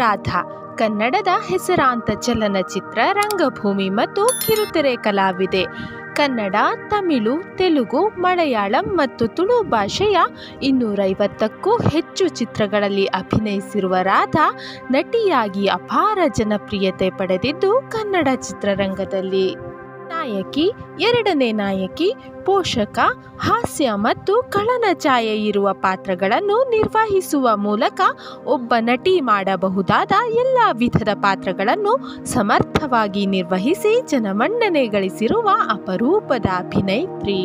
ರಾಧಾ ಕನ್ನಡದ ಹೆಸರಾಂತ ಚಲನಚಿತ್ರ ರಂಗಭೂಮಿ ಮತ್ತು ಕಿರುತೆರೆ ಕಲಾವಿದೆ ಕನ್ನಡ ತಮಿಳು ತೆಲುಗು ಮಲಯಾಳಂ ಮತ್ತು ತುಳು ಭಾಷೆಯ ಇನ್ನೂರೈವತ್ತಕ್ಕೂ ಹೆಚ್ಚು ಚಿತ್ರಗಳಲ್ಲಿ ಅಭಿನಯಿಸಿರುವ ರಾಧಾ ನಟಿಯಾಗಿ ಅಪಾರ ಜನಪ್ರಿಯತೆ ಪಡೆದಿದ್ದು ಕನ್ನಡ ಚಿತ್ರರಂಗದಲ್ಲಿ ನಾಯಕಿ ಎರಡನೇ ನಾಯಕಿ ಪೋಷಕ ಹಾಸ್ಯ ಮತ್ತು ಕಳನ ಛಾಯೆ ಇರುವ ಪಾತ್ರಗಳನ್ನು ನಿರ್ವಹಿಸುವ ಮೂಲಕ ಒಬ್ಬ ನಟಿ ಮಾಡಬಹುದಾದ ಎಲ್ಲ ವಿಧದ ಪಾತ್ರಗಳನ್ನು ಸಮರ್ಥವಾಗಿ ನಿರ್ವಹಿಸಿ ಜನಮನ್ನಣೆ ಗಳಿಸಿರುವ ಅಪರೂಪದ ಅಭಿನೇತ್ರಿ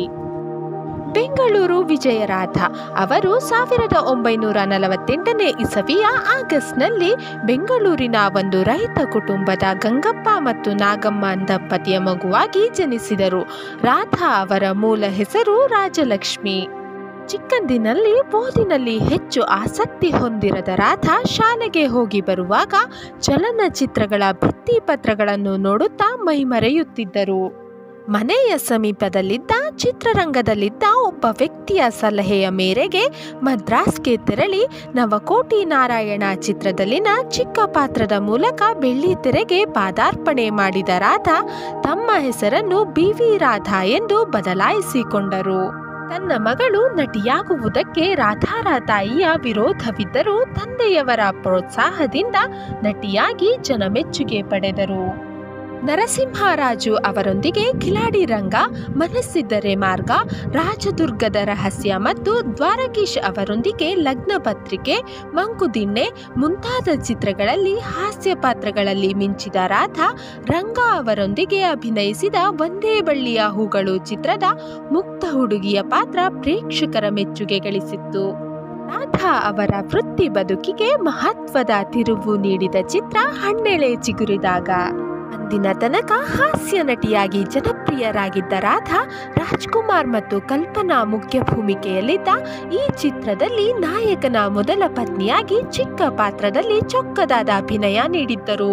ಬೆಂಗಳೂರು ವಿಜಯರಾಧ ಅವರು ಸಾವಿರದ ಒಂಬೈನೂರ ನಲವತ್ತೆಂಟನೇ ಇಸವಿಯ ಆಗಸ್ಟ್ನಲ್ಲಿ ಬೆಂಗಳೂರಿನ ಒಂದು ರೈತ ಕುಟುಂಬದ ಗಂಗಪ್ಪ ಮತ್ತು ನಾಗಮ್ಮ ದಂಪತಿಯ ಮಗುವಾಗಿ ಜನಿಸಿದರು ರಾಧಾ ಅವರ ಮೂಲ ಹೆಸರು ರಾಜಲಕ್ಷ್ಮಿ ಚಿಕ್ಕಂದಿನಲ್ಲಿ ಓದಿನಲ್ಲಿ ಹೆಚ್ಚು ಆಸಕ್ತಿ ಹೊಂದಿರದ ರಾಧಾ ಶಾಲೆಗೆ ಹೋಗಿ ಬರುವಾಗ ಚಲನಚಿತ್ರಗಳ ಭಿತ್ತಿಪತ್ರಗಳನ್ನು ನೋಡುತ್ತಾ ಮೈಮರೆಯುತ್ತಿದ್ದರು ಮನೆಯ ಸಮೀಪದಲ್ಲಿದ್ದ ಚಿತ್ರರಂಗದಲ್ಲಿದ್ದ ಒಬ್ಬ ವ್ಯಕ್ತಿಯ ಸಲಹೆಯ ಮೇರೆಗೆ ಮದ್ರಾಸ್ಗೆ ತೆರಳಿ ನವಕೋಟಿ ನಾರಾಯಣ ಚಿತ್ರದಲ್ಲಿನ ಚಿಕ್ಕ ಪಾತ್ರದ ಮೂಲಕ ಬೆಳ್ಳಿ ತೆರೆಗೆ ಪಾದಾರ್ಪಣೆ ಮಾಡಿದ ರಾಧಾ ತಮ್ಮ ಹೆಸರನ್ನು ಬಿ ವಿ ರಾಧಾ ಎಂದು ಬದಲಾಯಿಸಿಕೊಂಡರು ತನ್ನ ಮಗಳು ನಟಿಯಾಗುವುದಕ್ಕೆ ರಾಧಾರ ತಾಯಿಯ ವಿರೋಧವಿದ್ದರೂ ತಂದೆಯವರ ಪ್ರೋತ್ಸಾಹದಿಂದ ನಟಿಯಾಗಿ ಜನಮೆಚ್ಚುಗೆ ಪಡೆದರು ನರಸಿಂಹರಾಜು ಅವರೊಂದಿಗೆ ಕಿಲಾಡಿ ರಂಗ ಮನಸ್ಸಿದ್ದರೆ ಮಾರ್ಗ ರಾಜದುರ್ಗದ ರಹಸ್ಯ ಮತ್ತು ದ್ವಾರಕೀಶ್ ಅವರೊಂದಿಗೆ ಲಗ್ನ ಪತ್ರಿಕೆ ಮಂಕುದಿಣ್ಣೆ ಮುಂತಾದ ಚಿತ್ರಗಳಲ್ಲಿ ಹಾಸ್ಯ ಪಾತ್ರಗಳಲ್ಲಿ ಮಿಂಚಿದ ರಾಧಾ ರಂಗ ಅವರೊಂದಿಗೆ ಅಭಿನಯಿಸಿದ ಒಂದೇ ಬಳ್ಳಿಯ ಹೂಗಳು ಚಿತ್ರದ ಮುಕ್ತ ಹುಡುಗಿಯ ಪಾತ್ರ ಪ್ರೇಕ್ಷಕರ ಮೆಚ್ಚುಗೆ ಗಳಿಸಿತ್ತು ರಾಧಾ ಅವರ ವೃತ್ತಿ ಬದುಕಿಗೆ ಮಹತ್ವದ ತಿರುವು ನೀಡಿದ ಚಿತ್ರ ಹಣ್ಣೆಳೆ ಚಿಗುರಿದಾಗ ಅಂದಿನ ತನಕ ಹಾಸ್ಯ ನಟಿಯಾಗಿ ಜನಪ್ರಿಯರಾಗಿದ್ದ ರಾಧಾ ರಾಜ್ಕುಮಾರ್ ಮತ್ತು ಕಲ್ಪನಾ ಮುಖ್ಯ ಭೂಮಿಕೆಯಲ್ಲಿದ್ದ ಈ ಚಿತ್ರದಲ್ಲಿ ನಾಯಕನ ಮೊದಲ ಪತ್ನಿಯಾಗಿ ಚಿಕ್ಕ ಪಾತ್ರದಲ್ಲಿ ಚೊಕ್ಕದಾದ ಅಭಿನಯ ನೀಡಿದ್ದರು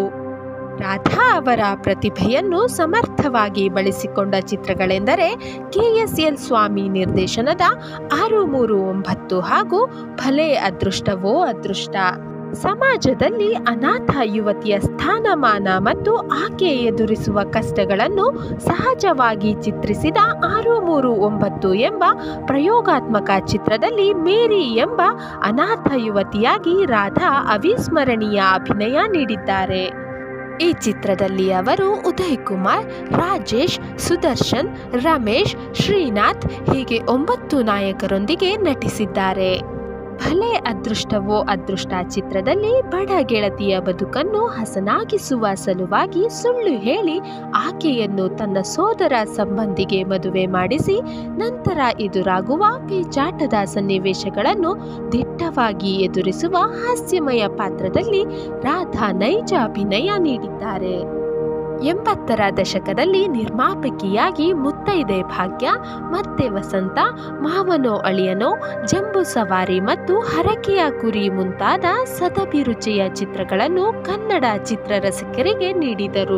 ರಾಧಾ ಅವರ ಪ್ರತಿಭೆಯನ್ನು ಸಮರ್ಥವಾಗಿ ಬಳಸಿಕೊಂಡ ಚಿತ್ರಗಳೆಂದರೆ ಕೆಎಸ್ಎಲ್ ಸ್ವಾಮಿ ನಿರ್ದೇಶನದ ಆರು ಮೂರು ಒಂಬತ್ತು ಹಾಗೂ ಭಲೆ ಅದೃಷ್ಟವೋ ಅದೃಷ್ಟ ಸಮಾಜದಲ್ಲಿ ಅನಾಥ ಯುವತಿಯ ಸ್ಥಾನಮಾನ ಮತ್ತು ಆಕೆ ಎದುರಿಸುವ ಕಷ್ಟಗಳನ್ನು ಸಹಜವಾಗಿ ಚಿತ್ರಿಸಿದ ಆರು ಮೂರು ಒಂಬತ್ತು ಎಂಬ ಪ್ರಯೋಗಾತ್ಮಕ ಚಿತ್ರದಲ್ಲಿ ಮೇರಿ ಎಂಬ ಅನಾಥ ಯುವತಿಯಾಗಿ ರಾಧಾ ಅವಿಸ್ಮರಣೀಯ ಅಭಿನಯ ನೀಡಿದ್ದಾರೆ ಈ ಚಿತ್ರದಲ್ಲಿ ಅವರು ಉದಯ್ ಕುಮಾರ್ ರಾಜೇಶ್ ಸುದರ್ಶನ್ ರಮೇಶ್ ಶ್ರೀನಾಥ್ ಹೀಗೆ ಒಂಬತ್ತು ನಾಯಕರೊಂದಿಗೆ ನಟಿಸಿದ್ದಾರೆ ಭಲೆ ಅದೃಷ್ಟವೋ ಅದೃಷ್ಟ ಚಿತ್ರದಲ್ಲಿ ಬಡ ಗೆಳತಿಯ ಬದುಕನ್ನು ಹಸನಾಗಿಸುವ ಸಲುವಾಗಿ ಸುಳ್ಳು ಹೇಳಿ ಆಕೆಯನ್ನು ತನ್ನ ಸೋದರ ಸಂಬಂಧಿಗೆ ಮದುವೆ ಮಾಡಿಸಿ ನಂತರ ಎದುರಾಗುವ ಪೇಚಾಟದ ಸನ್ನಿವೇಶಗಳನ್ನು ದಿಟ್ಟವಾಗಿ ಎದುರಿಸುವ ಹಾಸ್ಯಮಯ ಪಾತ್ರದಲ್ಲಿ ರಾಧಾ ನೈಜ ಅಭಿನಯ ನೀಡಿದ್ದಾರೆ ಎಂಬತ್ತರ ದಶಕದಲ್ಲಿ ನಿರ್ಮಾಪಕಿಯಾಗಿ ಮುತ್ತೈದೆ ಭಾಗ್ಯ ಮತ್ತೆ ವಸಂತ ಮಾವನೋ ಅಳಿಯನೋ ಜಂಬೂ ಸವಾರಿ ಮತ್ತು ಹರಕೆಯ ಕುರಿ ಮುಂತಾದ ಸದಭಿರುಚಿಯ ಚಿತ್ರಗಳನ್ನು ಕನ್ನಡ ಚಿತ್ರರಸಿಕರಿಗೆ ನೀಡಿದರು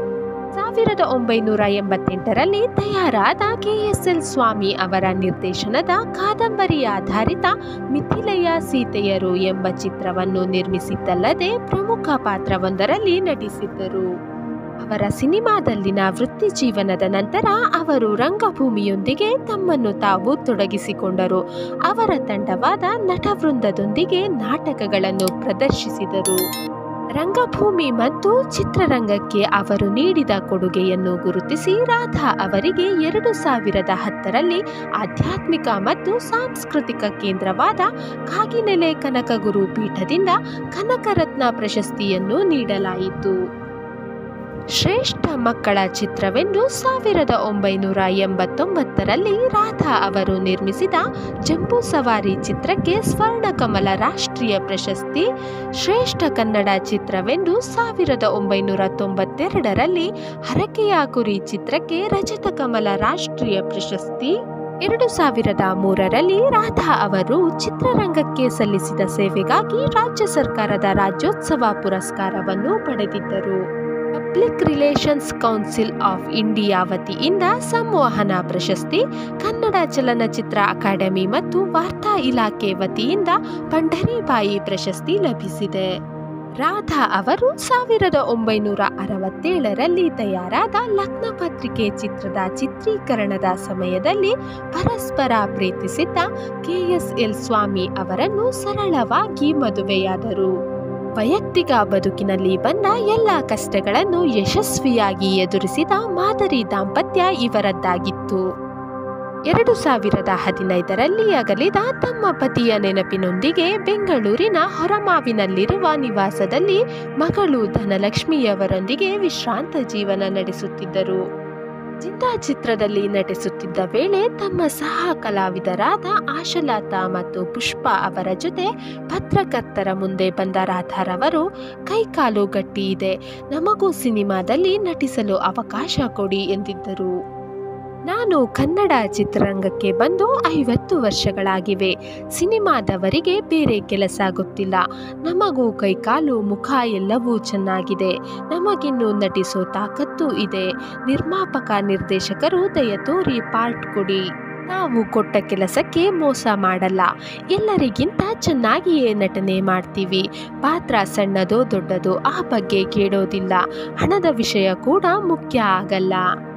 ಸಾವಿರದ ಒಂಬೈನೂರ ಎಂಬತ್ತೆಂಟರಲ್ಲಿ ತಯಾರಾದ ಕೆಎಸ್ಎಲ್ ಸ್ವಾಮಿ ಅವರ ನಿರ್ದೇಶನದ ಕಾದಂಬರಿ ಆಧಾರಿತ ಮಿಥಿಲೆಯ ಸೀತೆಯರು ಎಂಬ ಚಿತ್ರವನ್ನು ನಿರ್ಮಿಸಿದ್ದಲ್ಲದೆ ಪ್ರಮುಖ ಪಾತ್ರವೊಂದರಲ್ಲಿ ನಟಿಸಿದ್ದರು ಅವರ ಸಿನಿಮಾದಲ್ಲಿನ ವೃತ್ತಿ ಜೀವನದ ನಂತರ ಅವರು ರಂಗಭೂಮಿಯೊಂದಿಗೆ ತಮ್ಮನ್ನು ತಾವು ತೊಡಗಿಸಿಕೊಂಡರು ಅವರ ತಂಡವಾದ ನಟವೃಂದದೊಂದಿಗೆ ನಾಟಕಗಳನ್ನು ಪ್ರದರ್ಶಿಸಿದರು ರಂಗಭೂಮಿ ಮತ್ತು ಚಿತ್ರರಂಗಕ್ಕೆ ಅವರು ನೀಡಿದ ಕೊಡುಗೆಯನ್ನು ಗುರುತಿಸಿ ರಾಧಾ ಅವರಿಗೆ ಎರಡು ಸಾವಿರದ ಹತ್ತರಲ್ಲಿ ಆಧ್ಯಾತ್ಮಿಕ ಮತ್ತು ಸಾಂಸ್ಕೃತಿಕ ಕೇಂದ್ರವಾದ ಕಾಗಿನೆಲೆ ಕನಕಗುರು ಪೀಠದಿಂದ ಕನಕರತ್ನ ಪ್ರಶಸ್ತಿಯನ್ನು ನೀಡಲಾಯಿತು ಶ್ರೇಷ್ಠ ಮಕ್ಕಳ ಚಿತ್ರವೆಂದು ಸಾವಿರದ ಒಂಬೈನೂರ ಎಂಬತ್ತೊಂಬತ್ತರಲ್ಲಿ ರಾಧಾ ಅವರು ನಿರ್ಮಿಸಿದ ಜಂಬೂ ಸವಾರಿ ಚಿತ್ರಕ್ಕೆ ಸ್ವರ್ಣಕಮಲ ರಾಷ್ಟ್ರೀಯ ಪ್ರಶಸ್ತಿ ಶ್ರೇಷ್ಠ ಕನ್ನಡ ಚಿತ್ರವೆಂದು ಸಾವಿರದ ಒಂಬೈನೂರ ತೊಂಬತ್ತೆರಡರಲ್ಲಿ ಹರಕೆಯ ಕುರಿ ಚಿತ್ರಕ್ಕೆ ರಜತ ಕಮಲ ರಾಷ್ಟ್ರೀಯ ಪ್ರಶಸ್ತಿ ಎರಡು ಸಾವಿರದ ಮೂರರಲ್ಲಿ ರಾಧಾ ಅವರು ಚಿತ್ರರಂಗಕ್ಕೆ ಸಲ್ಲಿಸಿದ ಸೇವೆಗಾಗಿ ರಾಜ್ಯ ಸರ್ಕಾರದ ರಾಜ್ಯೋತ್ಸವ ಪುರಸ್ಕಾರವನ್ನು ಪಡೆದಿದ್ದರು public relations council of India ವತಿಯಿಂದ ಸಂವಹನ ಪ್ರಶಸ್ತಿ ಕನ್ನಡ ಚಲನಚಿತ್ರ ಅಕಾಡೆಮಿ ಮತ್ತು ವಾರ್ತಾ ಇಲಾಖೆ ವತಿಯಿಂದ ಪಂಢರಿಬಾಯಿ ಪ್ರಶಸ್ತಿ ಲಭಿಸಿದೆ ರಾಧಾ ಅವರು ಸಾವಿರದ ಒಂಬೈನೂರ ಅರವತ್ತೇಳರಲ್ಲಿ ತಯಾರಾದ ಲಗ್ನ ಪತ್ರಿಕೆ ಚಿತ್ರದ ಚಿತ್ರೀಕರಣದ ಸಮಯದಲ್ಲಿ ಪರಸ್ಪರ ಪ್ರೀತಿಸಿದ್ದ ಕೆಎಸ್ಎಲ್ ಸ್ವಾಮಿ ಅವರನ್ನು ಸರಳವಾಗಿ ಮದುವೆಯಾದರು ವೈಯಕ್ತಿಕ ಬದುಕಿನಲ್ಲಿ ಬಂದ ಎಲ್ಲ ಕಷ್ಟಗಳನ್ನು ಯಶಸ್ವಿಯಾಗಿ ಎದುರಿಸಿದ ಮಾದರಿ ದಾಂಪತ್ಯ ಇವರದ್ದಾಗಿತ್ತು ಎರಡು ಸಾವಿರದ ಹದಿನೈದರಲ್ಲಿ ಅಗಲಿದ ತಮ್ಮ ಪತಿಯ ನೆನಪಿನೊಂದಿಗೆ ಬೆಂಗಳೂರಿನ ಹೊರಮಾವಿನಲ್ಲಿರುವ ನಿವಾಸದಲ್ಲಿ ಮಗಳು ಧನಲಕ್ಷ್ಮಿಯವರೊಂದಿಗೆ ವಿಶ್ರಾಂತ ಜೀವನ ನಡೆಸುತ್ತಿದ್ದರು ಜಿಂದಾ ಚಿತ್ರದಲ್ಲಿ ನಟಿಸುತ್ತಿದ್ದ ವೇಳೆ ತಮ್ಮ ಸಹ ಕಲಾವಿದರಾದ ಆಶಲತಾ ಮತ್ತು ಪುಷ್ಪ ಅವರ ಜೊತೆ ಪತ್ರಕರ್ತರ ಮುಂದೆ ಬಂದ ರಾಧಾರವರು ಕೈಕಾಲು ಗಟ್ಟಿ ಇದೆ ನಮಗೂ ಸಿನಿಮಾದಲ್ಲಿ ನಟಿಸಲು ಅವಕಾಶ ಕೊಡಿ ಎಂದಿದ್ದರು ನಾನು ಕನ್ನಡ ಚಿತ್ರರಂಗಕ್ಕೆ ಬಂದು ಐವತ್ತು ವರ್ಷಗಳಾಗಿವೆ ಸಿನಿಮಾದವರಿಗೆ ಬೇರೆ ಕೆಲಸ ಗೊತ್ತಿಲ್ಲ ನಮಗೂ ಕೈಕಾಲು ಮುಖ ಎಲ್ಲವೂ ಚೆನ್ನಾಗಿದೆ ನಮಗಿನ್ನು ನಟಿಸೋ ತಾಕತ್ತು ಇದೆ ನಿರ್ಮಾಪಕ ನಿರ್ದೇಶಕರು ದಯತೋರಿ ಪಾರ್ಟ್ ಕೊಡಿ ನಾವು ಕೊಟ್ಟ ಕೆಲಸಕ್ಕೆ ಮೋಸ ಮಾಡಲ್ಲ ಎಲ್ಲರಿಗಿಂತ ಚೆನ್ನಾಗಿಯೇ ನಟನೆ ಮಾಡ್ತೀವಿ ಪಾತ್ರ ಸಣ್ಣದೋ ದೊಡ್ಡದೋ ಆ ಬಗ್ಗೆ ಕೇಳೋದಿಲ್ಲ ಹಣದ ವಿಷಯ ಕೂಡ ಮುಖ್ಯ ಆಗಲ್ಲ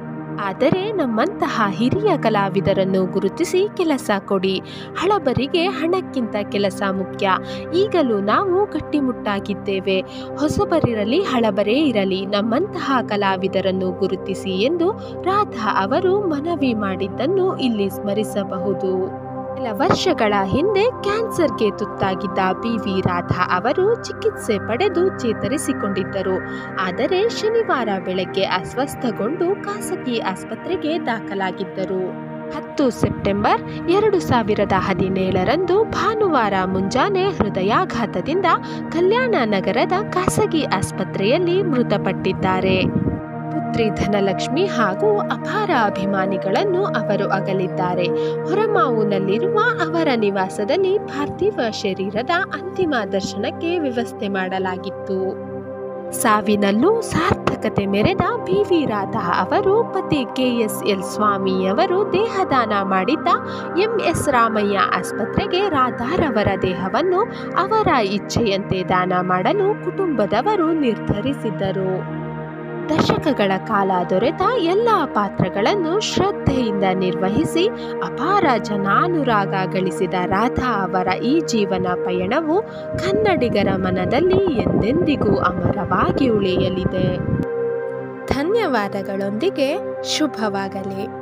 ಆದರೆ ನಮ್ಮಂತಹ ಹಿರಿಯ ಕಲಾವಿದರನ್ನು ಗುರುತಿಸಿ ಕೆಲಸ ಕೊಡಿ ಹಳಬರಿಗೆ ಹಣಕ್ಕಿಂತ ಕೆಲಸ ಮುಖ್ಯ ಈಗಲೂ ನಾವು ಗಟ್ಟಿಮುಟ್ಟಾಗಿದ್ದೇವೆ ಹೊಸಬರಿರಲಿ ಹಳಬರೇ ಇರಲಿ ನಮ್ಮಂತಹ ಕಲಾವಿದರನ್ನು ಗುರುತಿಸಿ ಎಂದು ರಾಧಾ ಅವರು ಮನವಿ ಮಾಡಿದ್ದನ್ನು ಇಲ್ಲಿ ಸ್ಮರಿಸಬಹುದು ಕೆಲ ವರ್ಷಗಳ ಹಿಂದೆ ಕ್ಯಾನ್ಸರ್ಗೆ ತುತ್ತಾಗಿದ್ದ ಬಿ ವಿ ರಾಧಾ ಅವರು ಚಿಕಿತ್ಸೆ ಪಡೆದು ಚೇತರಿಸಿಕೊಂಡಿದ್ದರು ಆದರೆ ಶನಿವಾರ ಬೆಳಗ್ಗೆ ಅಸ್ವಸ್ಥಗೊಂಡು ಖಾಸಗಿ ಆಸ್ಪತ್ರೆಗೆ ದಾಖಲಾಗಿದ್ದರು ಹತ್ತು ಸೆಪ್ಟೆಂಬರ್ ಎರಡು ಸಾವಿರದ ಹದಿನೇಳರಂದು ಭಾನುವಾರ ಮುಂಜಾನೆ ಹೃದಯಾಘಾತದಿಂದ ಕಲ್ಯಾಣ ನಗರದ ಖಾಸಗಿ ಆಸ್ಪತ್ರೆಯಲ್ಲಿ ಮೃತಪಟ್ಟಿದ್ದಾರೆ ಪುತ್ರಿ ಧನಲಕ್ಷ್ಮಿ ಹಾಗೂ ಅಪಾರ ಅಭಿಮಾನಿಗಳನ್ನು ಅವರು ಅಗಲಿದ್ದಾರೆ ಹೊರಮಾವುನಲ್ಲಿರುವ ಅವರ ನಿವಾಸದಲ್ಲಿ ಪಾರ್ಥಿವ ಶರೀರದ ಅಂತಿಮ ದರ್ಶನಕ್ಕೆ ವ್ಯವಸ್ಥೆ ಮಾಡಲಾಗಿತ್ತು ಸಾವಿನಲ್ಲೂ ಸಾರ್ಥಕತೆ ಮೆರೆದ ಬಿ ವಿ ರಾಧಾ ಅವರು ಪತಿ ಕೆಎಸ್ಎಲ್ ಸ್ವಾಮಿಯವರು ದೇಹದಾನ ಮಾಡಿದ್ದ ಎಂಎಸ್ ರಾಮಯ್ಯ ಆಸ್ಪತ್ರೆಗೆ ರಾಧಾರವರ ದೇಹವನ್ನು ಅವರ ಇಚ್ಛೆಯಂತೆ ದಾನ ಮಾಡಲು ಕುಟುಂಬದವರು ನಿರ್ಧರಿಸಿದ್ದರು ದಶಕಗಳ ಕಾಲ ದೊರೆತ ಎಲ್ಲ ಪಾತ್ರಗಳನ್ನು ಶ್ರದ್ಧೆಯಿಂದ ನಿರ್ವಹಿಸಿ ಅಪಾರ ಜನಾನುರಾಗ ಗಳಿಸಿದ ರಾಧಾ ಅವರ ಈ ಜೀವನ ಪಯಣವು ಕನ್ನಡಿಗರ ಮನದಲ್ಲಿ ಎಂದೆಂದಿಗೂ ಅಮರವಾಗಿ ಉಳಿಯಲಿದೆ ಧನ್ಯವಾದಗಳೊಂದಿಗೆ ಶುಭವಾಗಲಿ